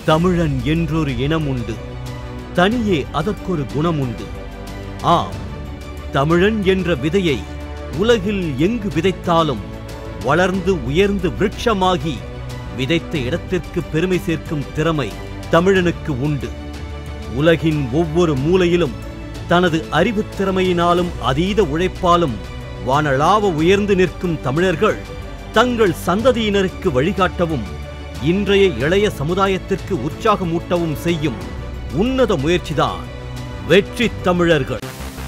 தமிழன் என்றொரு இனம் உண்டு தனியே அதற்கொரு குணம் உண்டு ஆம் தமிழன் என்ற விதையை உலகில் எங்கு விதைத்தாலும் வளர்ந்து உயர்ந்து விருட்சமாகி விதைத்த இடத்திற்கு பெருமை சேர்க்கும் திறமை தமிழனுக்கு உண்டு உலகின் ஒவ்வொரு மூலையிலும் தனது அறிவுத் திறமையினாலும் அதீத உழைப்பாலும் வானளாவ உயர்ந்து நிற்கும் தமிழர்கள் தங்கள் சந்ததியினருக்கு வழிகாட்டவும் இன்றைய இளைய சமுதாயத்திற்கு உற்சாகமூட்டவும் செய்யும் உன்னத முயற்சிதான் வெற்றி தமிழர்கள்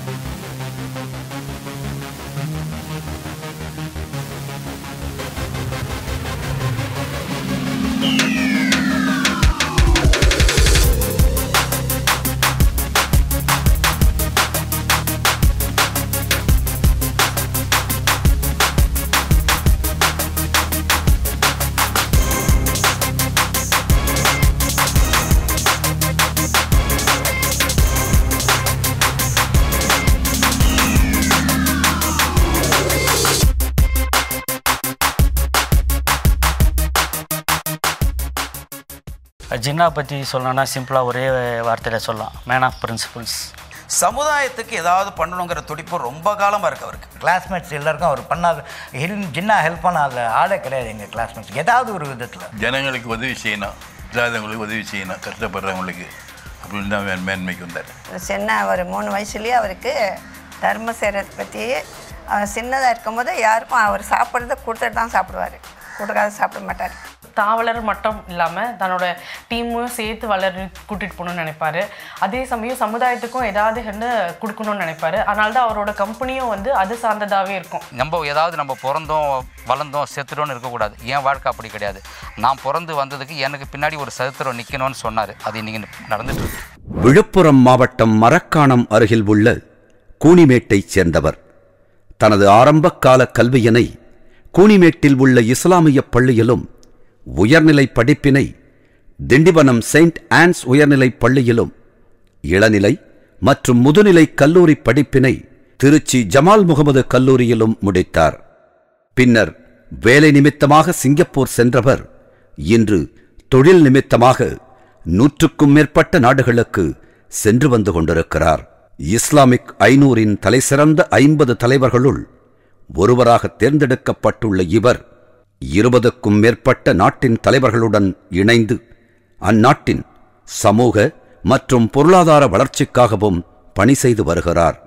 ஜின்னா பற்றி சொல்லணும்னா சிம்பிளாக ஒரே வார்த்தையில் சொல்லலாம் மேன் ஆஃப் பிரின்சிபல்ஸ் சமுதாயத்துக்கு ஏதாவது பண்ணணுங்கிற துடிப்பு ரொம்ப காலமாக இருக்கு அவருக்கு கிளாஸ்மேட்ஸ் எல்லாருக்கும் அவர் பண்ணாத ஹெல் ஜின்னா ஹெல்ப் பண்ணாத ஆளே கிடையாது எங்கள் கிளாஸ்மேட்ஸ் ஏதாவது ஒரு விதத்தில் ஜனங்களுக்கு உதவி செய்யணும் இல்லாதவங்களுக்கு உதவி செய்யணும் கஷ்டப்படுறவங்களுக்கு அப்படின்னு தான் மே- மேன்மைக்கு வந்தார் சின்ன ஒரு மூணு வயசுலேயே அவருக்கு தர்மம் செய்கிறத பற்றி அவர் சின்னதாக இருக்கும்போது யாருக்கும் அவர் சாப்பிட்றத கொடுத்துட்டு தான் சாப்பிடுவார் கொடுக்காத சாப்பிட மாட்டார் தான் வளர மட்டும் இல்லாமல் தன்னோட டீமும் சேர்த்து வளர கூட்டிகிட்டு போகணும்னு நினைப்பாரு அதே சமயம் சமுதாயத்துக்கும் ஏதாவது வந்து கொடுக்கணும்னு நினைப்பாரு அதனால தான் அவரோட கம்பெனியும் வந்து அது சார்ந்ததாகவே இருக்கும் நம்ம ஏதாவது நம்ம பிறந்தோம் வளர்ந்தோம் செத்துட்டோம்னு இருக்கக்கூடாது என் வாழ்க்கை அப்படி கிடையாது நான் பிறந்து வந்ததுக்கு எனக்கு பின்னாடி ஒரு சரித்திரம் நிற்கணும்னு சொன்னார் அது இன்னைக்கு நடந்துட்டு இருக்கு விழுப்புரம் மாவட்டம் மரக்காணம் அருகில் உள்ள கூனிமேட்டைச் சேர்ந்தவர் தனது ஆரம்பகால கல்வியினை கூனிமேட்டில் உள்ள இஸ்லாமிய பள்ளியிலும் உயர்நிலை படிப்பினை திண்டிவனம் செயின்ட் ஆன்ஸ் உயர்நிலைப் பள்ளியிலும் இளநிலை மற்றும் முதுநிலை கல்லூரி படிப்பினை திருச்சி ஜமால் முகமது கல்லூரியிலும் முடித்தார் பின்னர் வேலை நிமித்தமாக சிங்கப்பூர் சென்றவர் இன்று தொழில் நிமித்தமாக நூற்றுக்கும் மேற்பட்ட நாடுகளுக்கு சென்று வந்து கொண்டிருக்கிறார் இஸ்லாமிக் ஐநூறின் தலைசிறந்த ஐம்பது தலைவர்களுள் ஒருவராக தேர்ந்தெடுக்கப்பட்டுள்ள இவர் இருபதுக்கும் மேற்பட்ட நாட்டின் தலைவர்களுடன் இணைந்து அந்நாட்டின் சமூக மற்றும் பொருளாதார வளர்ச்சிக்காகவும் பணி செய்து வருகிறார்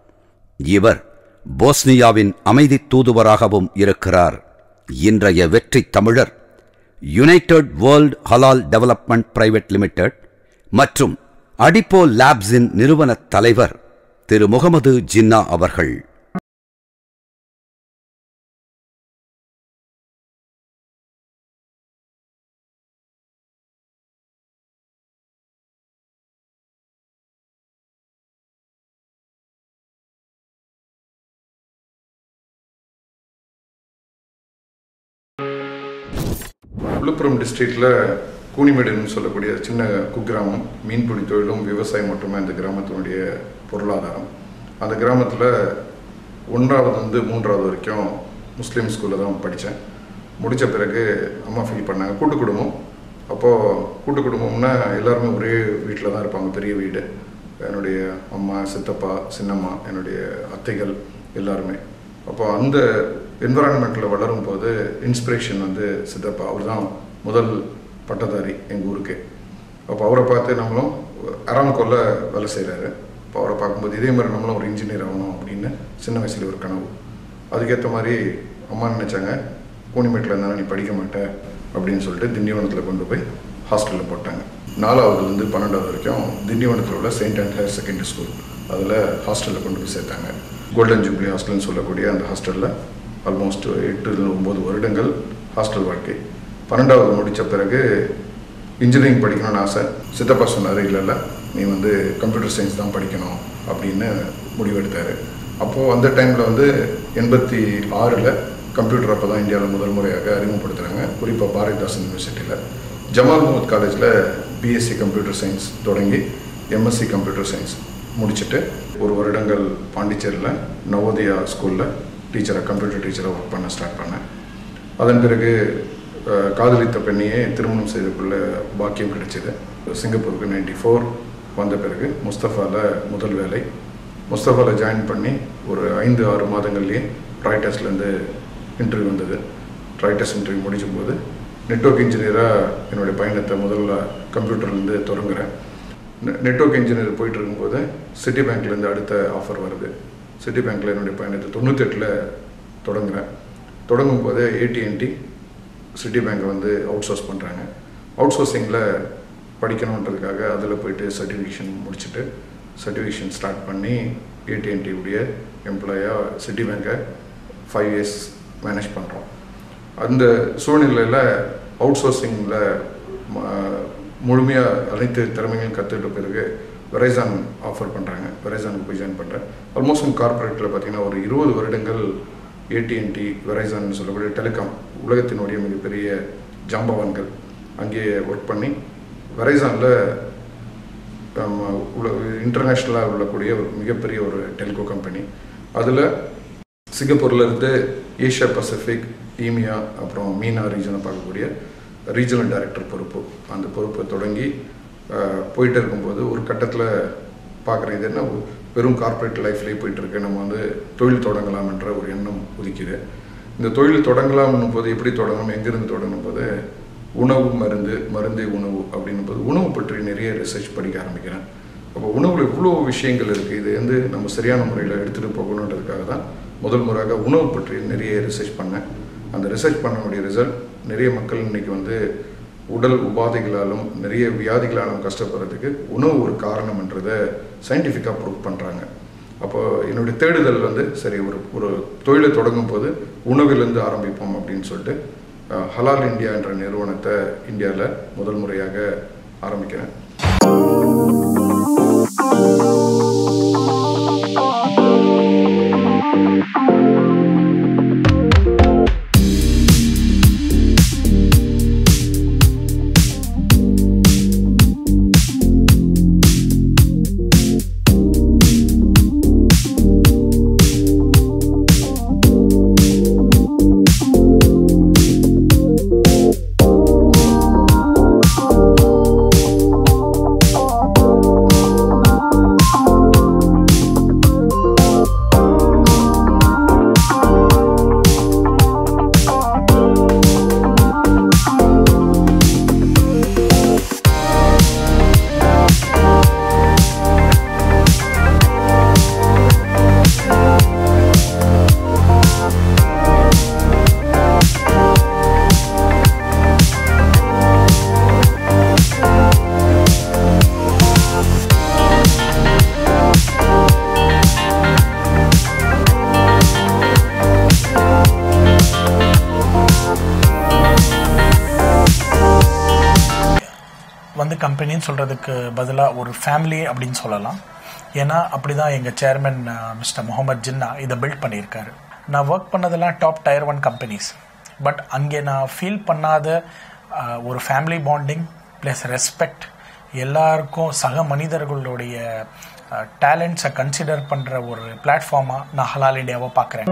இவர் போஸ்னியாவின் அமைதி தூதுவராகவும் இருக்கிறார் இன்றைய வெற்றி தமிழர் United World Halal Development Private Limited மற்றும் அடிப்போ லேப்ஸின் நிறுவன தலைவர் திரு முகமது ஜின்னா அவர்கள் விழுப்புரம் டிஸ்ட்ரிக்டில் கூனிமேடுன்னு சொல்லக்கூடிய சின்ன குக்கிராமம் மீன்பிடி தொழிலும் விவசாயம் மட்டுமே அந்த கிராமத்தினுடைய பொருளாதாரம் அந்த கிராமத்தில் ஒன்றாவது வந்து மூன்றாவது வரைக்கும் முஸ்லீம் ஸ்கூலில் தான் படித்தேன் முடித்த பிறகு அம்மா ஃபீல் பண்ணாங்க கூட்டு குடும்பம் அப்போது கூட்டு குடும்பம்னா எல்லாருமே ஒரே வீட்டில் தான் இருப்பாங்க பெரிய வீடு என்னுடைய அம்மா சித்தப்பா சின்னம்மா என்னுடைய அத்தைகள் எல்லாருமே அப்போ அந்த என்வரான்மெண்ட்டில் வளரும் போது இன்ஸ்பிரேஷன் வந்து சித்தப்பா அவர் தான் முதல் பட்டதாரி எங்கள் ஊருக்கு அப்போ அவரை பார்த்து நம்மளும் அராம்கோல வேலை செய்கிறாரு அப்போ அவரை பார்க்கும்போது இதே மாதிரி நம்மளும் ஒரு இன்ஜினியர் ஆகணும் அப்படின்னு சின்ன வயசுல ஒரு கனவு அதுக்கேற்ற மாதிரி அம்மா நினச்சாங்க கூனிமேட்டில் இருந்தாலும் நீ படிக்க மாட்ட அப்படின்னு சொல்லிட்டு திண்டிவனத்தில் கொண்டு போய் ஹாஸ்டலில் போட்டாங்க நாலாவதுலேருந்து பன்னெண்டாவது வரைக்கும் திண்டிவனத்தில் உள்ள Saint Ann's higher secondary school அதில் ஹாஸ்டலில் கொண்டு போய் சேர்த்தாங்க கோல்டன் ஜூப்ளி ஹாஸ்டல்னு சொல்லக்கூடிய அந்த ஹாஸ்டலில் ஆல்மோஸ்ட் எட்டு ஒம்பது வருடங்கள் ஹாஸ்டல் வாழ்க்கை பன்னெண்டாவது முடித்த பிறகு இன்ஜினியரிங் படிக்கணும்னு ஆசை சித்தப்பா சொன்னார் இல்லை இல்லை நீ வந்து கம்ப்யூட்டர் சயின்ஸ் தான் படிக்கணும் அப்படின்னு முடிவெடுத்தார் அப்போது அந்த டைமில் வந்து எண்பத்தி ஆறில் கம்ப்யூட்டர் அப்போ தான் இந்தியாவில் முதல் முறையாக அறிமுகப்படுத்துகிறாங்க குறிப்பாக பாரதிதாசன் யூனிவர்சிட்டியில் ஜமால் முகமது காலேஜில் பிஎஸ்சி கம்ப்யூட்டர் சயின்ஸ் தொடங்கி எம்எஸ்சி கம்ப்யூட்டர் சயின்ஸ் முடிச்சுட்டு ஒரு வருடங்கள் பாண்டிச்சேரியில் நவோதயா ஸ்கூலில் டீச்சராக கம்ப்யூட்டர் டீச்சராக ஒர்க் பண்ண ஸ்டார்ட் பண்ணேன் அதன் பிறகு அஹ், காதலித்த பெண்ணையே திருமணம் செய்து கொள்ள பாக்கியம் கிடைச்சது சிங்கப்பூருக்கு நைன்டி ஃபோர் வந்த பிறகு முஸ்தஃபாவில் முதல் வேலை முஸ்தஃபாவில் ஜாயின் பண்ணி ஒரு ஐந்து ஆறு மாதங்கள்லேயே ராய்டர்ஸ்லேருந்து இன்டர்வியூ வந்தது ராய்டர்ஸ் இன்டர்வியூ முடிச்சும் போது நெட்ஒர்க் இன்ஜினியராக என்னுடைய பயணத்தை முதல்ல கம்ப்யூட்டர்லேருந்து தொடங்குறேன் நெ- நெட்ஒர்க் இன்ஜினியர் போயிட்டு இருக்கும்போது சிட்டி பேங்க்லேருந்து அடுத்த ஆஃபர் வருது சிட்டி பேங்க்கில் என்னுடைய பயணத்தை தொண்ணூத்தெட்டில் தொடங்குறேன் தொடங்கும் போதே ஏடிஎன்டி சிட்டி பேங்க்கை வந்து அவுட் சோர்ஸ் பண்ணுறாங்க அவுட் சோர்சிங்கில் படிக்கணுன்றதுக்காக அதில் போயிட்டு சர்டிஃபிகேஷன் முடிச்சுட்டு சர்டிஃபிகேஷன் ஸ்டார்ட் பண்ணி ஏடிஎன்டி உடைய எம்ப்ளாயாக சிட்டி பேங்கை ஃபைவ் இயர்ஸ் மேனேஜ் பண்ணுறோம் அந்த சூழ்நிலையில் அவுட் சோர்சிங்கில் முழுமையாக அனைத்து திறமைகளையும் கற்றுக்கிட்ட பிறகு வெரைசான் ஆஃபர் பண்ணுறாங்க வெரைசானுக்கு போய் ஜாயின் பண்ணுறேன் ஆல்மோஸ்ட் கார்ப்பரேட்டில் பார்த்தீங்கன்னா ஒரு இருபது வருடங்கள் ஏடிஎன்டி வெரைசான் சொல்லக்கூடிய டெலிகாம் உலகத்தினுடைய மிகப்பெரிய ஜாம்பவான்கள் அங்கேயே ஒர்க் பண்ணி வெரைசானில் உள்ள இன்டர்நேஷ்னலாக உள்ளக்கூடிய ஒரு மிகப்பெரிய ஒரு டெலிகோ கம்பெனி அதில் சிங்கப்பூர்ல இருந்து ஏஷியா பசிபிக் ஈமியா அப்புறம் மீனா ரீஜனை பார்க்கக்கூடிய ரீஜனல் டைரக்டர் பொறுப்பு அந்த பொறுப்பை தொடங்கி அஹ், போயிட்டு இருக்கும்போது ஒரு கட்டத்தில் பார்க்குறது இது என்ன வெறும் கார்ப்பரேட் லைஃப்லேயே போயிட்டு இருக்கு நம்ம வந்து தொழில் தொடங்கலாம் என்ற ஒரு எண்ணம் உதிக்குது இந்த தொழில் தொடங்கலாம்னும் போது எப்படி தொடங்கணும் எங்கேருந்து தொடங்கணும் போது உணவு மருந்து மருந்தே உணவு அப்படின்னும் போது உணவு பற்றி நிறைய ரிசர்ச் படிக்க ஆரம்பிக்கிறேன் அப்போ உணவில் இவ்வளோ விஷயங்கள் இருக்குது இது வந்து நம்ம சரியான முறையில் எடுத்துகிட்டு போகணுன்றதுக்காக தான் முதல் முறையாக உணவு பற்றி நிறைய ரிசர்ச் பண்ணேன் அந்த ரிசர்ச் பண்ணக்கூடிய ரிசல்ட் நிறைய மக்கள் இன்னைக்கு வந்து உடல் உபாதைகளாலும் நிறைய வியாதிகளாலும் கஷ்டப்படுறதுக்கு உணவு ஒரு காரணம்ன்றதை சயின்டிஃபிக்காக ப்ரூவ் பண்ணுறாங்க அப்போ என்னுடைய தேடுதல் வந்து சரி ஒரு ஒரு தொழிலை தொடங்கும் போது உணவிலிருந்து ஆரம்பிப்போம் அப்படின்னு சொல்லிட்டு அஹ், ஹலால் இந்தியா என்ற நிறுவனத்தை இந்தியாவில் முதல் முறையாக ஆரம்பிக்கிறேன் வந்து கம்பெனின்னு சொல்கிறதுக்கு பதிலாக ஒரு ஃபேமிலி அப்படின்னு சொல்லலாம் ஏன்னா அப்படி தான் எங்கள் சேர்மன் மிஸ்டர் முகமது ஜின்னா இதை பில்ட் பண்ணியிருக்காரு நான் ஒர்க் பண்ணதெல்லாம் top tier one companies but அங்கே நான் ஃபீல் பண்ணாத அஹ், ஒரு ஃபேமிலி பாண்டிங் ப்ளஸ் ரெஸ்பெக்ட் எல்லாருக்கும் சக மனிதர்களுடைய டேலண்ட்ஸை கன்சிடர் பண்ணுற ஒரு பிளாட்ஃபார்மாக நான் ஹலால் இந்தியாவை பார்க்குறேன்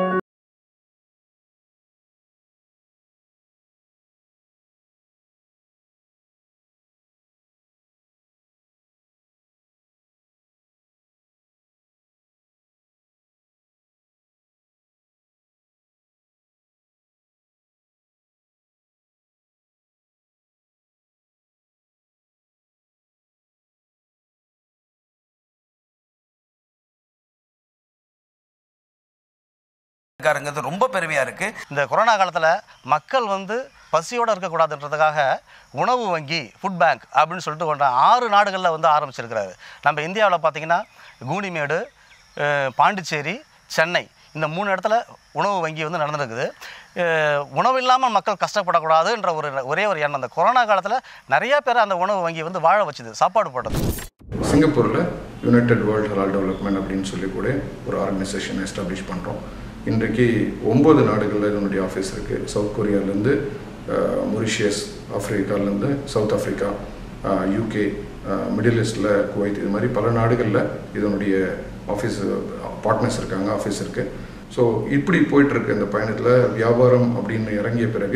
இருக்காருங்கிறது ரொம்ப பெருமையாக இருக்குது இந்த கொரோனா காலத்தில் மக்கள் வந்து பசியோடு இருக்கக்கூடாதுன்றதுக்காக உணவு வங்கி ஃபுட் பேங்க் அப்படின்னு சொல்லிட்டு ஒன்று ஆறு நாடுகளில் வந்து ஆரம்பிச்சிருக்கிறாரு நம்ம இந்தியாவில் பார்த்தீங்கன்னா கூனிமேடு அஹ், பாண்டிச்சேரி சென்னை இந்த மூணு இடத்துல உணவு வங்கி வந்து நடந்திருக்குது அஹ், உணவு இல்லாமல் மக்கள் கஷ்டப்படக்கூடாதுன்ற ஒரு ஒரே ஒரு எண்ணம் அந்த கொரோனா காலத்தில் நிறைய பேர் அந்த உணவு வங்கி வந்து வாழ வச்சுது சாப்பாடு போட்டது சிங்கப்பூரில் யுனைடெட் வேர்ல்ட் ஹலால் டெவலப்மெண்ட் அப்படின்னு சொல்லி கூட ஒரு ஆர்கனைசேஷன் எஸ்டாப்ளிஷ் பண்ணுறோம் இன்றைக்கு ஒம்பது நாடுகளில் இதனுடைய ஆஃபீஸ் இருக்குது சவுத் கொரியாலேருந்து மொரிஷியஸ் ஆஃப்ரிக்காலேருந்து சவுத் ஆஃப்ரிக்கா யூகே மிடில் ஈஸ்டில் குவைத் இது மாதிரி பல நாடுகளில் இதனுடைய ஆஃபீஸ் பார்ட்னர்ஸ் இருக்காங்க ஆஃபீஸ் இருக்குது ஸோ இப்படி போயிட்டுருக்கு இந்த பயணத்தில் வியாபாரம் அப்படின்னு இறங்கிய பிறகு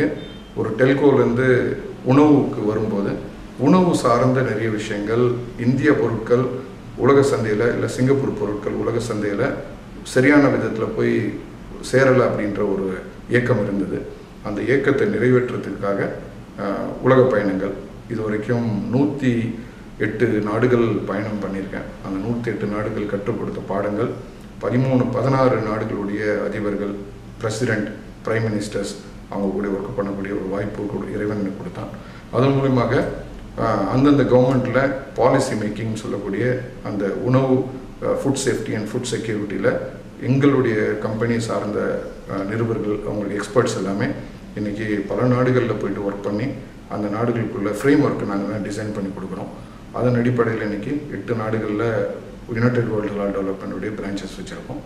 ஒரு டெல்கோலேருந்து உணவுக்கு வரும்போது உணவு சார்ந்த நிறைய விஷயங்கள் இந்திய பொருட்கள் உலக சந்தையில் இல்லை சிங்கப்பூர் பொருட்கள் உலக சந்தையில் சரியான விதத்தில் போய் சேரலை அப்படின்ற ஒரு ஏக்கம் இருந்தது அந்த ஏக்கத்தை நிறைவேற்றுறதுக்காக ஆஹ், உலக பயணங்கள் இது வரைக்கும் நூற்றி எட்டு நாடுகள் பயணம் பண்ணியிருக்கேன் அந்த நூற்றி எட்டு நாடுகள் கற்றுக் கொடுத்த பாடங்கள் பதிமூணு பதினாறு நாடுகளுடைய அதிபர்கள் பிரசிடெண்ட் பிரைம் மினிஸ்டர்ஸ் அவங்க கூட ஒர்க் பண்ணக்கூடிய ஒரு வாய்ப்பு கூட இறைவன் எனக்கு கொடுத்தான் அதன் மூலியமாக ஆஹ், அந்தந்த கவர்மெண்ட்டில் பாலிசி மேக்கிங் சொல்லக்கூடிய அந்த உணவு ஃபுட் சேஃப்டி அண்ட் ஃபுட் செக்யூரிட்டியில் எங்களுடைய கம்பெனி சார்ந்த ஆஹ், நிருபர்கள் அவங்களுடைய எக்ஸ்பர்ட்ஸ் எல்லாமே இன்றைக்கி பல நாடுகளில் போயிட்டு ஒர்க் பண்ணி அந்த நாடுகளுக்குள்ள ஃப்ரேம் ஒர்க்கு நாங்கள் டிசைன் பண்ணி கொடுக்குறோம் அதன் அடிப்படையில் இன்றைக்கி எட்டு நாடுகளில் யுனைடெட் வேர்ல்டு ஹலால் டெவலப்மெண்ட்டுடைய பிரான்ச்சஸ் வச்சுருக்கோம்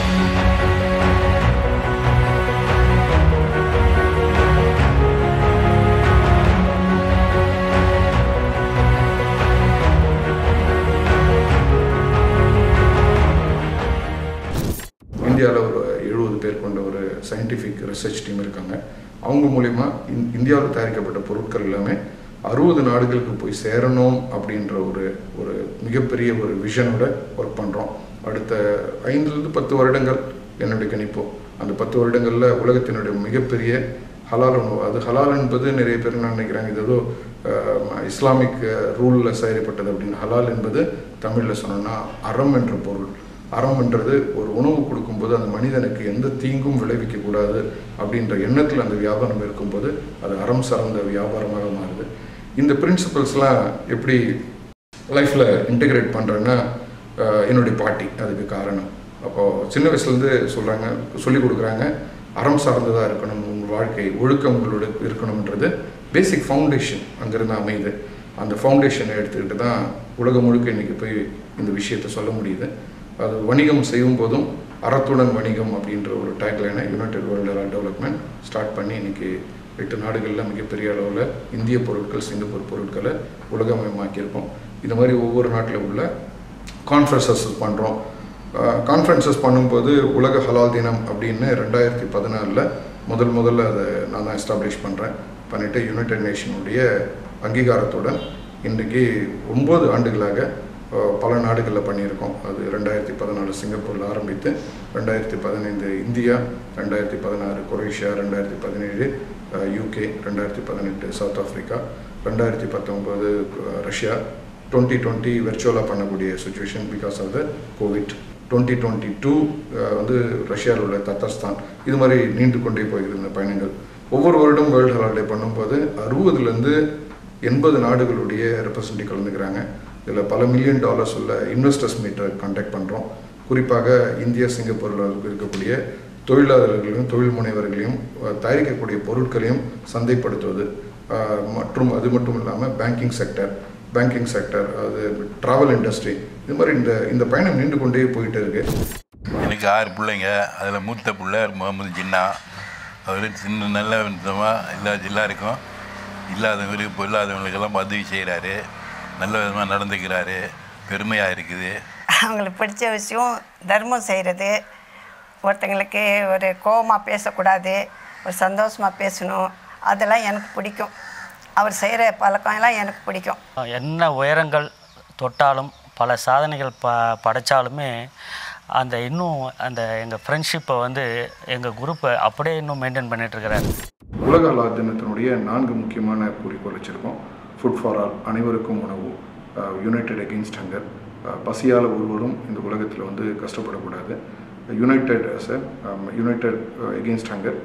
இந்தியாவில் ஒரு எழுபது பேர் கொண்ட ஒரு சயின்டிஃபிக் ரிசர்ச் டீம் இருக்காங்க அவங்க மூலிமா இந் இந்தியாவில் தயாரிக்கப்பட்ட பொருட்கள் எல்லாமே அறுபது நாடுகளுக்கு போய் சேரணும் அப்படின்ற ஒரு ஒரு மிகப்பெரிய ஒரு விஷனோட ஒர்க் பண்ணுறோம் அடுத்த ஐந்துலேருந்து பத்து வருடங்கள் என்னுடைய கணிப்பு அந்த பத்து வருடங்களில் உலகத்தினுடைய மிகப்பெரிய ஹலால் உணவு அது ஹலால் என்பது நிறைய பேர் என்ன நினைக்கிறாங்க இது ஏதோ அஹ், இஸ்லாமிக் ரூலில் செயல்பட்டது அப்படின்னு ஹலால் என்பது தமிழில் சொன்னோன்னா அறம் என்ற பொருள் அறம்ன்றது ஒரு உணவு கொடுக்கும்போது அந்த மனிதனுக்கு எந்த தீங்கும் விளைவிக்கக்கூடாது அப்படின்ற எண்ணத்தில் அந்த வியாபாரம் இருக்கும்போது அது அறம் சார்ந்த வியாபாரமாக மாறுது இந்த பிரின்சிபல்ஸ்லாம் எப்படி லைஃப்பில் இன்டிகிரேட் பண்ணுறேன்னா என்னுடைய பாட்டி அதுக்கு காரணம் அப்போது சின்ன வயசுலேருந்து சொல்கிறாங்க சொல்லிக் கொடுக்குறாங்க அறம் சார்ந்ததாக இருக்கணும் உங்கள் வாழ்க்கை ஒழுக்கம் உங்களோட இருக்கணுன்றது பேசிக் ஃபவுண்டேஷன் அங்கேருந்து அமையுது அந்த ஃபவுண்டேஷனை எடுத்துக்கிட்டு தான் உலகம் முழுக்க இன்றைக்கி போய் இந்த விஷயத்தை சொல்ல முடியுது அது வணிகம் செய்யும் போதும் அறத்துடன் வணிகம் அப்படின்ற ஒரு டேக்லைனை யுனைடெட் வேர்ல்டு டெவலப்மெண்ட் ஸ்டார்ட் பண்ணி இன்னைக்கு எட்டு நாடுகளில் மிகப்பெரிய அளவில் இந்திய பொருட்கள் சிங்கப்பூர் பொருட்களை உலகமயமாக்கியிருக்கோம் இந்த மாதிரி ஒவ்வொரு நாட்டில் உள்ள கான்ஃபரன்சஸ் பண்ணுறோம் கான்ஃபரன்சஸ் பண்ணும்போது உலக ஹலால் தினம் அப்படின்னு ரெண்டாயிரத்தி பதினாலில் முதல் முதல்ல அதை நான் தான் எஸ்டாப்ளிஷ் பண்ணுறேன் பண்ணிவிட்டு யுனைடெட் நேஷனுடைய அங்கீகாரத்துடன் இன்றைக்கி ஒம்பது ஆண்டுகளாக அஹ், பல நாடுகளில் பண்ணியிருக்கோம் அது ரெண்டாயிரத்தி பதினாலு சிங்கப்பூரில் ஆரம்பித்து ரெண்டாயிரத்தி பதினைந்து இந்தியா ரெண்டாயிரத்தி பதினாறு கொரேஷியா ரெண்டாயிரத்தி பதினேழு யூகே ரெண்டாயிரத்தி பதினெட்டு சவுத் ஆஃப்ரிக்கா ரெண்டாயிரத்தி பத்தொம்போது ரஷ்யா டுவெண்ட்டி டுவெண்ட்டி வெர்ச்சுவலாக பண்ணக்கூடிய situation because of the covid twenty twenty two வந்து ரஷ்யாவில் உள்ள தத்தஸ்தான் இது மாதிரி நீண்டு கொண்டே போகிறது இந்த பயணங்கள் ஒவ்வொரு வருடம் வேர்ல்டு ஹாலிடே பண்ணும்போது அறுபதுலேருந்து எண்பது நாடுகளுடைய ரெப்ரசன்டேட்டிவ் கலந்துக்கிறாங்க இதில் பல மில்லியன் டாலர்ஸ் உள்ள இன்வெஸ்டர்ஸ் மீட்டை கான்டாக்ட் பண்ணுறோம் குறிப்பாக இந்தியா சிங்கப்பூரில் இருக்கக்கூடிய தொழிலாளர்களையும் தொழில் முனைவர்களையும் அஹ், தயாரிக்கக்கூடிய பொருட்களையும் சந்தைப்படுத்துவது அஹ், மற்றும் அது மட்டும் இல்லாமல் பேங்கிங் செக்டர் பேங்கிங் செக்டர் அது ட்ராவல் இண்டஸ்ட்ரி இது மாதிரி இந்த இந்த பயணம் நீண்டு கொண்டே போயிட்டே இருக்கு எனக்கு ஆறு பிள்ளைங்க அதில் மூத்த பிள்ளை முகமது ஜின்னா அவர் சின்ன நல்ல விதமாக எல்லா எல்லாருக்கும் இல்லாதவங்களுக்கு இப்போ இல்லாதவங்களுக்கெல்லாம் உதவி செய்கிறாரு நல்ல விதமாக நடந்துக்கிறாரு பெருமையாக இருக்குது அவங்களுக்கு பிடிச்ச விஷயம் தர்மம் செய்கிறது ஒருத்தங்களுக்கு ஒரு கோவமாக பேசக்கூடாது ஒரு சந்தோஷமாக பேசணும் அதெல்லாம் எனக்கு பிடிக்கும் அவர் செய்கிற பழக்கம் எல்லாம் எனக்கு பிடிக்கும் என்ன உயரங்கள் தொட்டாலும் பல சாதனைகள் ப படைச்சாலுமே அந்த இன்னும் அந்த எங்கள் ஃப்ரெண்ட்ஷிப்பை வந்து எங்கள் குரூப்பை அப்படியே இன்னும் மெயின்டைன் பண்ணிகிட்ருக்கிறாரு உலக அல்லாஹ் தினத்தினுடைய நான்கு முக்கியமான குறிக்கோள் வச்சுருக்கோம் ஃபுட் ஃபார் ஆல் அனைவருக்கும் உணவு யுனைடெட் அகெயின்ஸ்ட் ஹங்கர் பசியால் ஒருவரும் இந்த உலகத்தில் வந்து கஷ்டப்படக்கூடாது united as a united against hunger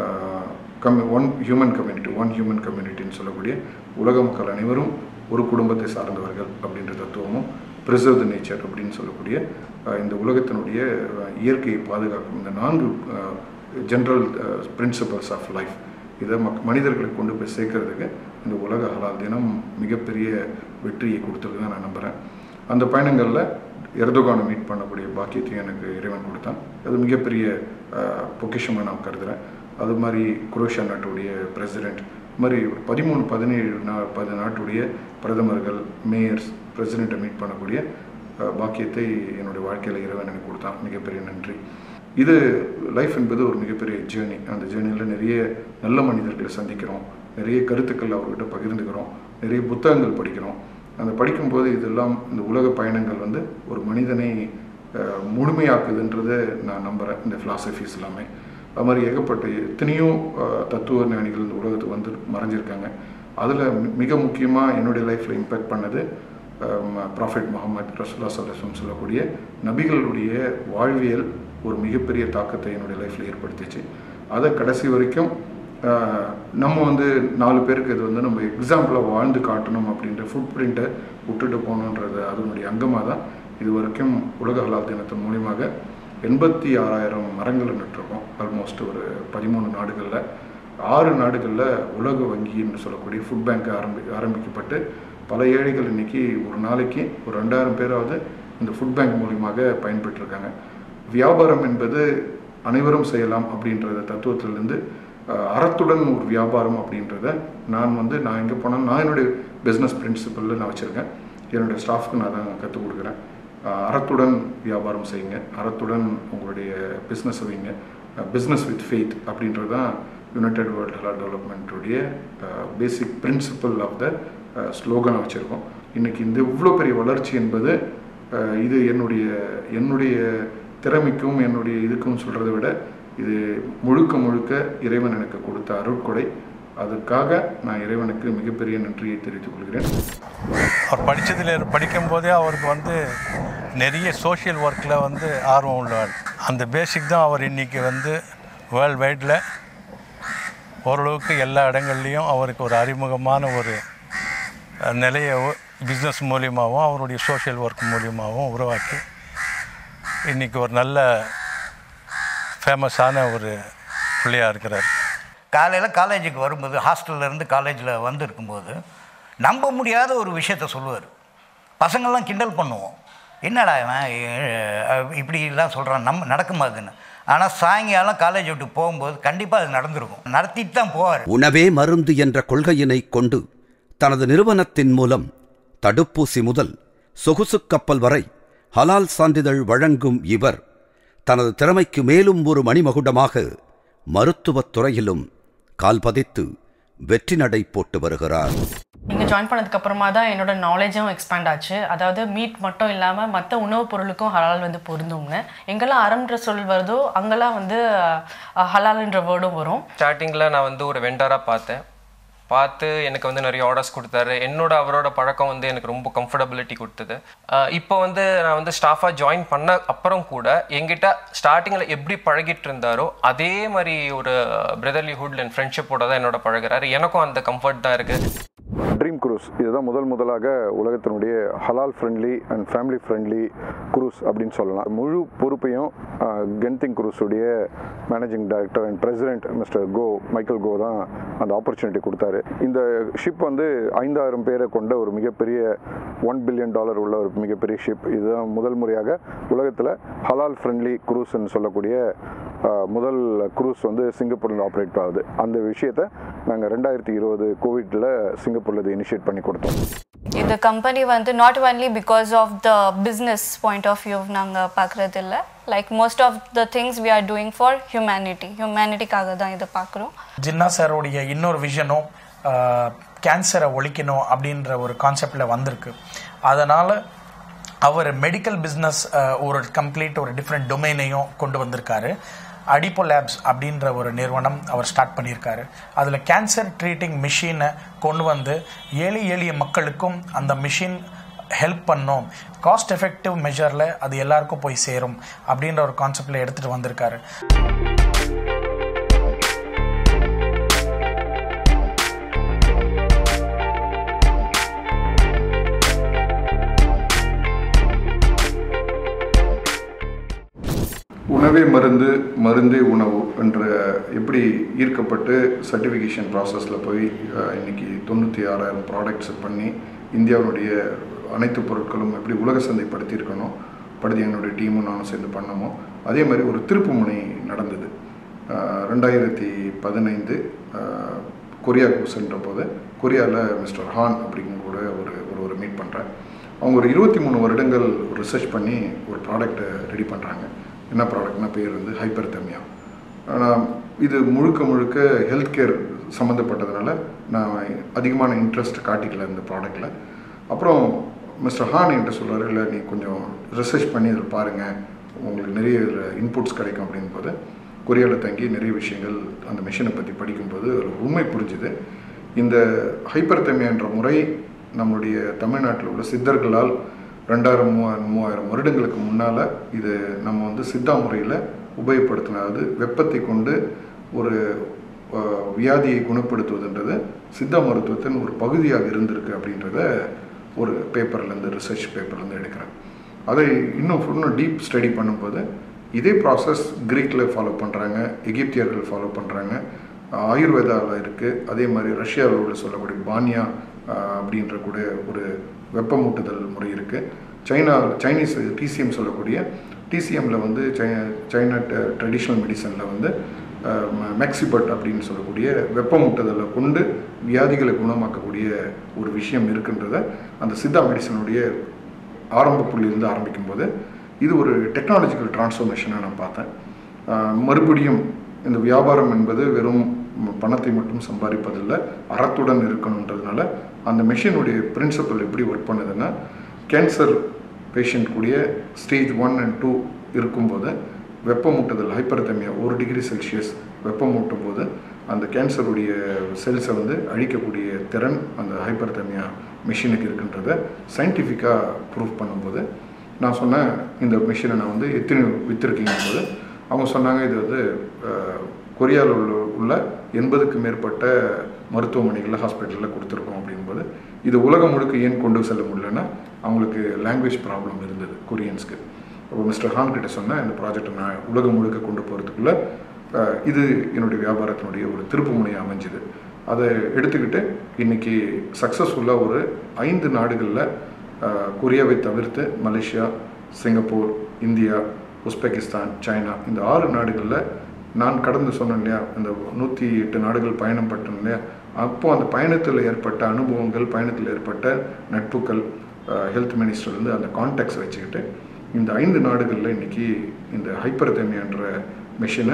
come one human community one human கம்யூனிட்டின்னு சொல்லக்கூடிய உலக மக்கள் அனைவரும் ஒரு குடும்பத்தை சார்ந்தவர்கள் அப்படின்ற தத்துவமும் preserve the நேச்சர் அப்படின்னு சொல்லக்கூடிய அஹ், இந்த உலகத்தினுடைய அஹ், இயற்கையை பாதுகாக்கும் இந்த நான்கு ஜென்ரல் பிரின்சிபல்ஸ் ஆஃப் லைஃப் இதை மக் மனிதர்களுக்கு கொண்டு போய் சேர்க்கறதுக்கு இந்த உலக ஹலால் தினம் மிகப்பெரிய வெற்றியை கொடுத்துருக்கு தான் நான் நம்புகிறேன் அந்த பயணங்களில் எர்தோகானை மீட் பண்ணக்கூடிய பாக்கியத்தையும் எனக்கு இறைவன் கொடுத்தான் அது மிகப்பெரிய பொக்கிஷமாக நான் கருதுகிறேன் அது மாதிரி குரோஷியா நாட்டுடைய பிரசிடெண்ட் இது மாதிரி ஒரு பதிமூணு பதினேழு நா பது நாட்டுடைய பிரதமர்கள் மேயர்ஸ் பிரசிடெண்ட்டை மீட் பண்ணக்கூடிய அஹ், பாக்கியத்தை என்னுடைய வாழ்க்கையில் இறைவன் எனக்கு கொடுத்தான் மிகப்பெரிய நன்றி இது லைஃப் என்பது ஒரு மிகப்பெரிய ஜேர்னி அந்த ஜேர்னியில் நிறைய நல்ல மனிதர்களை சந்திக்கிறோம் நிறைய கருத்துக்கள் அவர்கிட்ட பகிர்ந்துக்கிறோம் நிறைய புத்தகங்கள் படிக்கிறோம் அந்த படிக்கும்போது இதெல்லாம் இந்த உலக பயணங்கள் வந்து ஒரு மனிதனை அஹ், முழுமையாக்குதுன்றதை நான் நம்புகிறேன் இந்த ஃபிலாசபிஸ் எல்லாமே அது மாதிரி ஏகப்பட்ட எத்தனையோ அஹ், தத்துவ ஞானிகள் இந்த உலகத்துக்கு வந்து மறைஞ்சிருக்காங்க அதில் மிக முக்கியமாக என்னுடைய லைஃப்பில் இம்பேக்ட் பண்ணது ப்ராஃபிட் முகமது ரசுல்லா சல்லம் சொல்லக்கூடிய நபிகளுடைய வாழ்வியல் ஒரு மிகப்பெரிய தாக்கத்தை என்னுடைய லைஃப்பில் ஏற்படுத்திச்சு அதை கடைசி வரைக்கும் ஆஹ், நம்ம வந்து நாலு பேருக்கு இது வந்து நம்ம எக்ஸாம்பிளாக வாழ்ந்து காட்டணும் அப்படின்ற ஃபுட் பிரிண்ட்டை விட்டுட்டு போகணுன்றது அதனுடைய அங்கமாக தான் இது வரைக்கும் உலக ஹலால் தினத்தின் மூலியமாக எண்பத்தி ஆறாயிரம் மரங்களை நட்டிருக்கோம் ஆல்மோஸ்ட் ஒரு பதிமூணு நாடுகளில் ஆறு நாடுகளில் உலக வங்கின்னு சொல்லக்கூடிய ஃபுட் பேங்க் ஆரம்பி ஆரம்பிக்கப்பட்டு பல ஏழைகள் இன்னைக்கு ஒரு நாளைக்கு ஒரு ரெண்டாயிரம் பேராவது இந்த ஃபுட் பேங்க் மூலியமாக பயன்பெற்றிருக்காங்க வியாபாரம் என்பது அனைவரும் செய்யலாம் அப்படின்றத தத்துவத்திலிருந்து அஹ், அறத்துடன் ஒரு வியாபாரம் அப்படின்றத நான் வந்து நான் எங்கே போனாலும் நான் என்னுடைய பிஸ்னஸ் பிரின்சிபலில் நான் வச்சுருக்கேன் என்னுடைய ஸ்டாஃப்க்கு நான் தான் கற்றுக் கொடுக்குறேன் அஹ், அறத்துடன் வியாபாரம் செய்யுங்க அறத்துடன் உங்களுடைய பிஸ்னஸ் வைங்க பிஸ்னஸ் வித் ஃபெய்த் அப்படின்றது தான் யுனைடெட் வேர்ல்ட் ஹெலால் டெவலப்மெண்ட்டுடைய பேசிக் பிரின்சிபல் ஆஃப் த ஸ்லோகனை வச்சுருக்கோம் இன்றைக்கி இந்த இவ்வளோ பெரிய வளர்ச்சி என்பது அஹ், இது என்னுடைய என்னுடைய திறமைக்கும் என்னுடைய இதுக்கும் சொல்கிறத விட இது முழுக்க முழுக்க இறைவன் எனக்கு கொடுத்த அருட்கொடை அதுக்காக நான் இறைவனுக்கு மிகப்பெரிய நன்றியை தெரிவித்துக் கொள்கிறேன் அவர் படித்ததில் படிக்கும்போதே அவருக்கு வந்து நிறைய சோஷியல் ஒர்க்கில் வந்து ஆர்வம் உள்ளவர் அந்த பேசிக் தான் அவர் இன்றைக்கி வந்து வேர்ல்டு வைடில் ஓரளவுக்கு எல்லா இடங்கள்லையும் அவருக்கு ஒரு அறிமுகமான ஒரு அஹ், நிலையை பிஸ்னஸ் மூலியமாகவும் அவருடைய சோஷியல் ஒர்க் மூலியமாகவும் உருவாக்கி இன்றைக்கி ஒரு நல்ல ஃபேமஸான ஒரு பிள்ளையாக இருக்கிறார் காலையில் காலேஜுக்கு வரும்போது ஹாஸ்டல்ல இருந்து காலேஜில் வந்து இருக்கும்போது நம்ப முடியாத ஒரு விஷயத்த சொல்லுவார் பசங்கள்லாம் கிண்டல் பண்ணுவோம் என்னடா இவன் அஹ், இப்படிலாம் சொல்கிறான் நம்ம நடக்குமாதுன்னு ஆனால் சாயங்காலம் காலேஜ் விட்டு போகும்போது கண்டிப்பாக அது நடந்திருக்கும் நடத்திட்டு தான் போவார் உணவே மருந்து என்ற கொள்கையினை கொண்டு தனது நிறுவனத்தின் மூலம் தடுப்பூசி முதல் சொகுசு கப்பல் வரை ஹலால் சான்றிதழ் வழங்கும் இவர் தனது திறமைக்கு மேலும் ஒரு மணிமகுடமாக மருத்துவத் துறையிலும் கால் பதித்து வெற்றி நடை போட்டு வருகிறார் இங்கே ஜாயின் பண்ணதுக்கு அப்புறமா தான் என்னோட நாலேஜும் எக்ஸ்பேண்ட் ஆச்சு அதாவது மீட் மட்டும் இல்லாமல் மற்ற உணவுப் பொருளுக்கும் ஹலால் வந்து பொருந்தும்னு எங்கெல்லாம் அறம்ன்ற சொல் வருதோ அங்கெல்லாம் வந்து அஹ், ஹலால்ன்ற வேர்டும் வரும் ஸ்டார்டிங்கில் நான் வந்து ஒரு வெண்டராக பார்த்தேன் பார்த்து எனக்கு வந்து நிறைய ஆர்டர்ஸ் கொடுத்தாரு என்னோட அவரோட பழக்கம் வந்து எனக்கு ரொம்ப கம்ஃபர்டபிலிட்டி கொடுத்தது ஆஹ் இப்போ வந்து நான் வந்து ஸ்டாஃபாக ஜாயின் பண்ண அப்புறம் கூட என்கிட்ட ஸ்டார்டிங்கில் எப்படி பழகிட்டு இருந்தாரோ அதே மாதிரி ஒரு பிரதர்லிஹுட் அண்ட் ஃப்ரெண்ட்ஷிப்போட தான் என்னோட பழகுறாரு எனக்கும் அந்த கம்ஃபர்ட் தான் இருக்குது ட்ரீம் குரூஸ் இதுதான் முதல் முதலாக உலகத்தினுடைய ஹலால் friendly and family friendly cruise அப்படின்னு சொல்லலாம் முழு பொறுப்பையும் கென்திங் குரூஸுடைய managing director and president mister Goh Michael Goh தான் அந்த ஆப்பர்ச்சுனிட்டி கொடுத்தாரு இந்த ஷிப் வந்து ஐந்தாயிரம் பேரை கொண்ட ஒரு மிகப்பெரிய ஒன் பில்லியன் டாலர் உள்ள ஒரு மிகப்பெரிய ஷிப் இதுதான் முதல் முறையாக உலகத்தில் ஹலால் ஃப்ரெண்ட்லி குரூஸ்ன்னு சொல்லக்கூடிய அஹ், முதல் குரூஸ் வந்து சிங்கப்பூரில் ஆப்ரேட் ஆகுது அந்த விஷயத்தை நாங்கள் ரெண்டாயிரத்தி இருபது கோவிட்டில் சிங்கப்பூரில் இதை இனிஷியேட் பண்ணி கொடுத்தோம் இந்த கம்பெனி வந்து not only because of the business point of view நாங்கள் பார்க்குறது இல்லை like most of the things we are doing for humanity ஹியூமனிட்டிக்காக தான் இதை பார்க்குறோம் ஜின்னா சாரோடைய இன்னொரு விஷனும் கேன்சரை ஒழிக்கணும் அப்படின்ற ஒரு கான்செப்டில் வந்திருக்கு அதனால் அவர் மெடிக்கல் பிஸ்னஸ் ஒரு கம்ப்ளீட் ஒரு டிஃப்ரெண்ட் டொமைனையும் கொண்டு வந்திருக்காரு அடிப்போ லேப்ஸ் அப்படின்ற ஒரு நிறுவனம் அவர் ஸ்டார்ட் பண்ணியிருக்காரு அதில் கேன்சர் ட்ரீட்டிங் மிஷினை கொண்டு வந்து ஏழை எளிய மக்களுக்கும் அந்த மிஷின் ஹெல்ப் பண்ணும் காஸ்ட் எஃபெக்டிவ் மெஷரில் அது எல்லாருக்கும் போய் சேரும் அப்படின்ற ஒரு கான்செப்டில் எடுத்துகிட்டு வந்திருக்காரு உணவே மருந்து மருந்தே உணவு என்ற எப்படி ஈர்க்கப்பட்டு சர்டிஃபிகேஷன் ப்ராசஸில் போய் அஹ், இன்னைக்கு தொண்ணூற்றி ஆறாயிரம் ப்ராடக்ட்ஸ் பண்ணி இந்தியாவுடைய அனைத்து பொருட்களும் எப்படி உலக சந்தைப்படுத்தியிருக்கணும் படுத்தி என்னுடைய டீமும் நானும் சேர்ந்து பண்ணமோ அதே மாதிரி ஒரு திருப்புமுனை நடந்தது அஹ், ரெண்டாயிரத்தி பதினைந்து அஹ், கொரியாவுக்கு சென்ற போது கொரியாவில் மிஸ்டர் ஹான் அப்படிங்கிற கூட ஒரு ஒரு ஒரு மீட் பண்ணுறேன் அவங்க ஒரு இருபத்தி மூணு வருடங்கள் ரிசர்ச் பண்ணி ஒரு ப்ராடக்ட்டை ரெடி பண்ணுறாங்க என்ன ப்ராடக்ட்னா பேர் வந்து ஹைப்பர் தெமியா ஆனால் இது முழுக்க முழுக்க ஹெல்த் கேர் சம்மந்தப்பட்டதுனால நான் அதிகமான இன்ட்ரெஸ்ட் காட்டிக்கல இந்த ப்ராடக்டில் அப்புறம் மிஸ்டர் ஹான் என்கிட்ட சொல்றாரு இல்லை நீ கொஞ்சம் ரிசர்ச் பண்ணி இதில் பாருங்கள் உங்களுக்கு நிறைய இதில் இன்புட்ஸ் கிடைக்கும் அப்படின் போது கொரியாவில் தங்கி நிறைய விஷயங்கள் அந்த மிஷினை பற்றி படிக்கும்போது ஒரு உண்மை புரிஞ்சுது இந்த ஹைப்பர் தெமியான்ற முறை நம்முடைய தமிழ்நாட்டில் உள்ள சித்தர்களால் ரெண்டாயிரம் மூவாயிரம் மூவாயிரம் வருடங்களுக்கு முன்னால் இது நம்ம வந்து சித்தா முறையில் உபயோகப்படுத்தின அதாவது வெப்பத்தை கொண்டு ஒரு அஹ், வியாதியை குணப்படுத்துவதுன்றது சித்தா மருத்துவத்தின் ஒரு பகுதியாக இருந்திருக்கு அப்படின்றத ஒரு பேப்பர்லேருந்து ரிசர்ச் பேப்பர்லேருந்து எடுக்கிறேன் அதை இன்னும் இன்னும் டீப் ஸ்டடி பண்ணும்போது இதே ப்ராசஸ் கிரீக்கில் ஃபாலோ பண்ணுறாங்க எகிப்தியர்கள் ஃபாலோ பண்ணுறாங்க ஆயுர்வேதாவில் இருக்குது அதே மாதிரி ரஷ்யாவில் உள்ள சொல்லக்கூடிய பானியா ஆஹ், அப்படின்ற கூட ஒரு வெப்பமூட்டுதல் முறை இருக்குது சைனா சைனீஸ் டிசிஎம் சொல்லக்கூடிய டிசிஎம்மில் வந்து சை சைனா ட்ரெடிஷ்னல் மெடிசனில் வந்து மெக்சிபட் அப்படின்னு சொல்லக்கூடிய வெப்பமூட்டுதலை கொண்டு வியாதிகளை குணமாக்கக்கூடிய ஒரு விஷயம் இருக்குன்றத அந்த சித்தா மெடிசனுடைய ஆரம்ப புள்ளியிலிருந்து ஆரம்பிக்கும்போது இது ஒரு டெக்னாலஜிக்கல் டிரான்ஸ்ஃபர்மேஷனாக நான் பார்த்தேன் ஆஹ் மறுபடியும் இந்த வியாபாரம் என்பது வெறும் பணத்தை மட்டும் சம்பாதிப்பதில்லை அறத்துடன் இருக்கணுன்றதுனால அந்த மெஷினுடைய பிரின்சிபல் எப்படி ஒர்க் பண்ணுதுன்னா கேன்சர் பேஷண்ட் கூடிய ஸ்டேஜ் ஒன் அண்ட் டூ இருக்கும்போது வெப்பமூட்டுதல் ஹைப்பர்தெமியா ஒரு டிகிரி செல்சியஸ் வெப்பமூட்டும் போது அந்த கேன்சருடைய செல்ஸை வந்து அழிக்கக்கூடிய திறன் அந்த ஹைப்பர்தெமியா மிஷினுக்கு இருக்குன்றத சயின்டிஃபிக்காக ப்ரூவ் பண்ணும்போது நான் சொன்னேன் இந்த மிஷினை நான் வந்து எத்தனை விற்றுருக்கீங்க போது அவங்க சொன்னாங்க இது வந்து அஹ், கொரியாவில் உள்ள உள்ள எண்பதுக்கு மேற்பட்ட மருத்துவமனைகளில் ஹாஸ்பிட்டலில் கொடுத்துருக்கோம் அப்படிங்கும்போது இது உலகம் முழுக்க ஏன் கொண்டு செல்ல முடியலன்னா அவங்களுக்கு லாங்குவேஜ் ப்ராப்ளம் இருந்தது கொரியன்ஸ்க்கு அப்போ மிஸ்டர் ஹான் கிட்ட சொன்னேன் இந்த ப்ராஜெக்டை நான் உலகம் முழுக்க கொண்டு போகிறதுக்குள்ள அஹ், இது என்னுடைய வியாபாரத்தினுடைய ஒரு திருப்பு முனையாக அமைஞ்சுது அதை எடுத்துக்கிட்டு இன்னைக்கு சக்ஸஸ்ஃபுல்லாக ஒரு ஐந்து நாடுகளில் அஹ், கொரியாவை தவிர்த்து Malaysia Singapore India Uzbekistan China இந்த ஆறு நாடுகளில் நான் கடந்து சொன்னேன் இல்லையா இந்த நூற்றி எட்டு நாடுகள் பயணம் பட்டேன் இல்லையா அப்போ அந்த பயணத்தில் ஏற்பட்ட அனுபவங்கள் பயணத்தில் ஏற்பட்ட நட்புகள் ஹெல்த் மினிஸ்டர்லேருந்து அந்த கான்டாக்ட்ஸ் வச்சுக்கிட்டு இந்த ஐந்து நாடுகளில் இன்றைக்கி இந்த ஹைப்பர் என்ற மிஷினை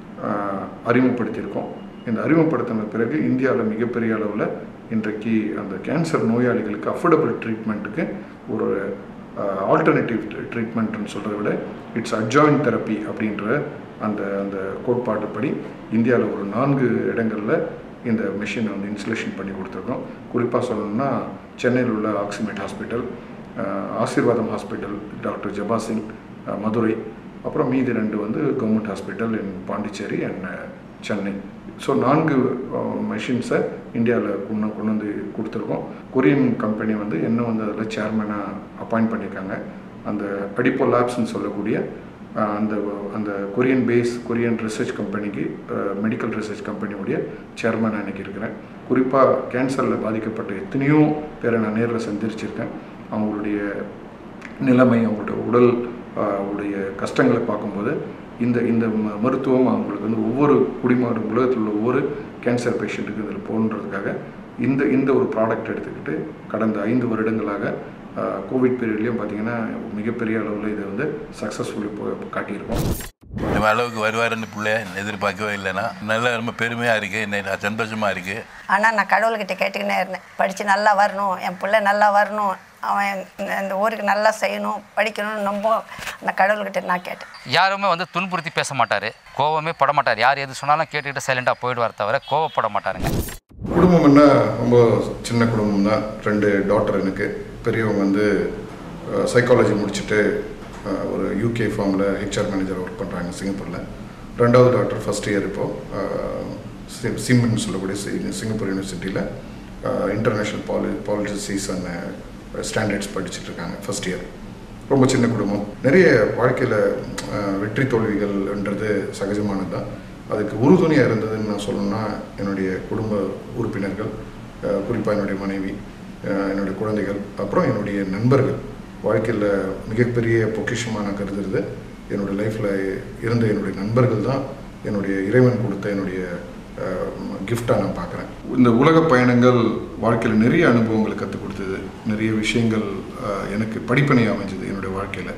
அறிமுகப்படுத்தியிருக்கோம் இந்த அறிமுகப்படுத்தின பிறகு இந்தியாவில் மிகப்பெரிய அளவில் இன்றைக்கு அந்த கேன்சர் நோயாளிகளுக்கு அஃபோர்டபுள் ட்ரீட்மெண்ட்டுக்கு ஒரு ஆல்டர்னேட்டிவ் ட்ரீட்மெண்ட்னு சொல்கிறத விட இட்ஸ் அட்ஜாயின் தெரப்பி அப்படின்ற அந்த அந்த கோட்பாட்டுப்படி இந்தியாவில் ஒரு நான்கு இடங்களில் இந்த மிஷினை வந்து இன்ஸ்டலேஷன் பண்ணி கொடுத்துருக்கோம் குறிப்பாக சொல்லணும்னா சென்னையில் உள்ள ஆக்சிமேட் hospital Aseervatham hospital doctor Jaba Singh அஹ், மதுரை அப்புறம் மீதி ரெண்டு வந்து government hospital in Pondicherry and Chennai so நான்கு மெஷின்ஸை இந்தியாவில் கொண்டு கொண்டு வந்து கொடுத்துருக்கோம் கொரியன் கம்பெனி வந்து என்ன வந்து அதில் சேர்மனாக அப்பாயிண்ட் பண்ணியிருக்காங்க அந்த அடிப்போ லேப்ஸ்னு சொல்லக்கூடிய அஹ், அந்த அந்த கொரியன் பேஸ் கொரியன் ரிசர்ச் கம்பெனிக்கு மெடிக்கல் ரிசர்ச் கம்பெனியுடைய சேர்மனாக இன்னைக்கு இருக்கிறேன் குறிப்பாக கேன்சரில் பாதிக்கப்பட்ட எத்தனையோ பேரை நான் நேரில் சந்திச்சிருக்கேன் அவங்களுடைய நிலைமை அவங்களுடைய உடல் ஆஹ், உடைய கஷ்டங்களை பார்க்கும்போது இந்த இந்த ம- மருத்துவம் அவங்களுக்கு வந்து ஒவ்வொரு குடிமகன் உலகத்தில் உள்ள ஒவ்வொரு கேன்சர் பேஷண்ட்டுக்கு இதில் போகணுன்றதுக்காக இந்த இந்த ஒரு ப்ராடக்ட் எடுத்துக்கிட்டு கடந்த ஐந்து வருடங்களாக ஆஹ், கோவிட் பீரியட்லேயும் பார்த்தீங்கன்னா மிகப்பெரிய அளவில் இதை வந்து சக்ஸஸ்ஃபுல்லி போ காட்டியிருக்கோம் நம்ம அளவுக்கு வருவாருன்னு பிள்ளைய எதிர்பார்க்கவே இல்லைன்னா நல்லா ரொம்ப பெருமையாக இருக்குது என்ன சந்தோஷமாக இருக்குது ஆனால் நான் கடவுள்கிட்ட கேட்டுக்கினே இருந்தேன் படித்து நல்லா வரணும் என் பிள்ளை நல்லா வரணும் அவன் இந்த- இந்த ஊருக்கு நல்லா செய்யணும் படிக்கணும்னு ரொம்ப நான் கடவுள்கிட்ட நான் கேட்டேன் யாருமே வந்து துன்புறுத்தி பேச மாட்டார் கோவமே பட மாட்டார் யார் எது சொன்னாலும் கேட்டுக்கிட்டு சைலண்டாக போயிடுவார் தவிர கோவப்பட மாட்டாருங்க குடும்பம் என்ன ரொம்ப சின்ன குடும்பம் தான் ரெண்டு டாட்டர் எனக்கு பெரியவங்க வந்து சைக்காலஜி முடிச்சுட்டு அஹ், ஒரு யூகே ஃபார்மில் ஹெச்ஆர் மேனேஜர் ஒர்க் பண்ணுறாங்க சிங்கப்பூரில் ரெண்டாவது டாக்டர் ஃபஸ்ட் இயர் இப்போது சிம்னு சொல்லக்கூடிய சி- சிங்கப்பூர் யூனிவர்சிட்டியில் இன்டர்நேஷ்னல் பாலி பாலிசிஸ் அண்ட் ஸ்டாண்டர்ட்ஸ் படிச்சுட்டு இருக்காங்க ஃபஸ்ட் இயர் ரொம்ப சின்ன குடும்பம் நிறைய வாழ்க்கையில் வெற்றி தோல்விகள்ன்றது சகஜமானது தான் அதுக்கு உறுதுணையாக இருந்ததுன்னு நான் சொல்லணும்னா என்னுடைய குடும்ப உறுப்பினர்கள் குறிப்பாக என்னுடைய மனைவி அஹ், என்னுடைய குழந்தைகள் அப்புறம் என்னுடைய நண்பர்கள் வாழ்க்கையில் மிகப்பெரிய பொக்கிஷமாக நான் கருதுறது என்னுடைய லைஃப்பில் இருந்த என்னுடைய நண்பர்கள் தான் என்னுடைய இறைவன் கொடுத்த என்னுடைய கிஃப்டாக நான் பார்க்குறேன் இந்த உலக பயணங்கள் வாழ்க்கையில் நிறைய அனுபவங்களை கற்றுக் கொடுத்தது நிறைய விஷயங்கள் அஹ், எனக்கு படிப்பினை அமைஞ்சது என்னுடைய வாழ்க்கையில்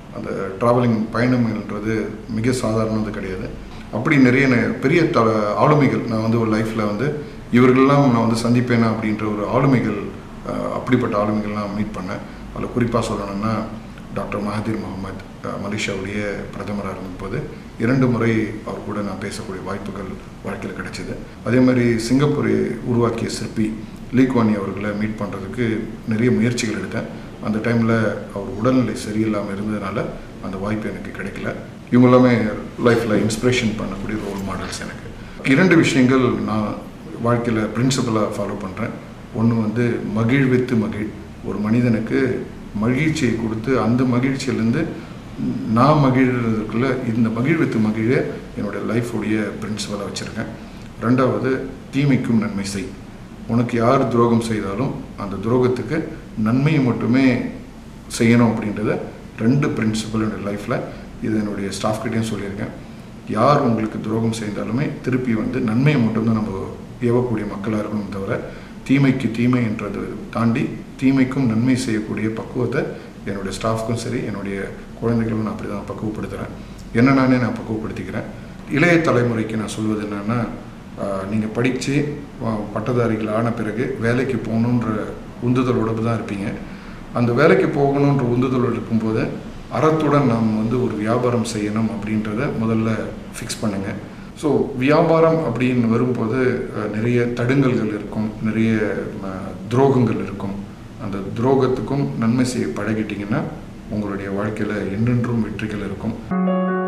அந்த ட்ராவலிங் பயணம்ன்றது மிக சாதாரணது கிடையாது அப்படி நிறைய நெ- பெரிய த ஆளுமைகள் நான் வந்து ஒரு லைஃப்பில் வந்து இவர்கள்லாம் நான் வந்து சந்திப்பேனா அப்படின்ற ஒரு ஆளுமைகள் அஹ், அப்படிப்பட்ட ஆளுமைகள்லாம் மீட் பண்ணேன் அதில் குறிப்பாக சொல்லணும்னா டாக்டர் மஹதீர் முகமது அஹ், மலேசியாவுடைய பிரதமராக இருந்தபோது இரண்டு முறை அவர் கூட நான் பேசக்கூடிய வாய்ப்புகள் வாழ்க்கையில் கிடைச்சிது அதே மாதிரி சிங்கப்பூரை உருவாக்கிய சிற்பி லீக்வானி அவர்களை மீட் பண்ணுறதுக்கு நிறைய முயற்சிகள் எடுத்தேன் அந்த டைமில் அவர் உடல்நிலை சரியில்லாமல் இருந்ததுனால அந்த வாய்ப்பு எனக்கு கிடைக்கல இவங்க எல்லாமே லைஃப்பில் இன்ஸ்பிரேஷன் பண்ணக்கூடிய ரோல் மாடல்ஸ் எனக்கு இரண்டு விஷயங்கள் நான் வாழ்க்கையில் பிரின்சிபலாக ஃபாலோ பண்ணுறேன் ஒன்று வந்து மகிழ்வித்து மகிழ் ஒரு மனிதனுக்கு மகிழ்ச்சியை கொடுத்து அந்த மகிழ்ச்சியிலேருந்து நான் மகிழ்றதுக்குள்ள இந்த மகிழ்வித்து மகிழ என்னுடைய லைஃபுடைய பிரின்சிபலாக வச்சுருக்கேன் ரெண்டாவது தீமைக்கும் நன்மை செய் உனக்கு யார் துரோகம் செய்தாலும் அந்த துரோகத்துக்கு நன்மையை மட்டுமே செய்யணும் அப்படின்றத ரெண்டு பிரின்சிபல் என்னுடைய லைஃப்பில் இது என்னுடைய ஸ்டாஃப் கிட்டேயும் சொல்லியிருக்கேன் யார் உங்களுக்கு துரோகம் செய்தாலுமே திருப்பி வந்து நன்மையை மட்டும்தான் நம்ம ஏவக்கூடிய மக்களாக இருக்கணும் தவிர தீமைக்கு தீமை என்றது தாண்டி தீமைக்கும் நன்மை செய்யக்கூடிய பக்குவத்தை என்னுடைய ஸ்டாஃப்க்கும் சரி என்னுடைய குழந்தைகளும் நான் அப்படி தான் பக்குவப்படுத்துகிறேன் என்ன நானே நான் பக்குவப்படுத்திக்கிறேன் இளைய தலைமுறைக்கு நான் சொல்வது என்னென்னா நீங்கள் படித்து பட்டதாரிகள் ஆன பிறகு வேலைக்கு போகணுன்ற உந்துதலோடு தான் இருப்பீங்க அந்த வேலைக்கு போகணுன்ற உந்துதலோடு இருக்கும்போது அறத்துடன் நாம் வந்து ஒரு வியாபாரம் செய்யணும் அப்படின்றத முதல்ல ஃபிக்ஸ் பண்ணுங்கள் ஸோ வியாபாரம் அப்படின்னு வரும்போது அஹ், நிறைய தடுங்கல்கள் இருக்கும் நிறைய அஹ், துரோகங்கள் இருக்கும் அந்த துரோகத்துக்கும் நன்மை செய்ய பழகிட்டிங்கன்னா உங்களுடைய வாழ்க்கையில் என்றென்றும் வெற்றிகள் இருக்கும்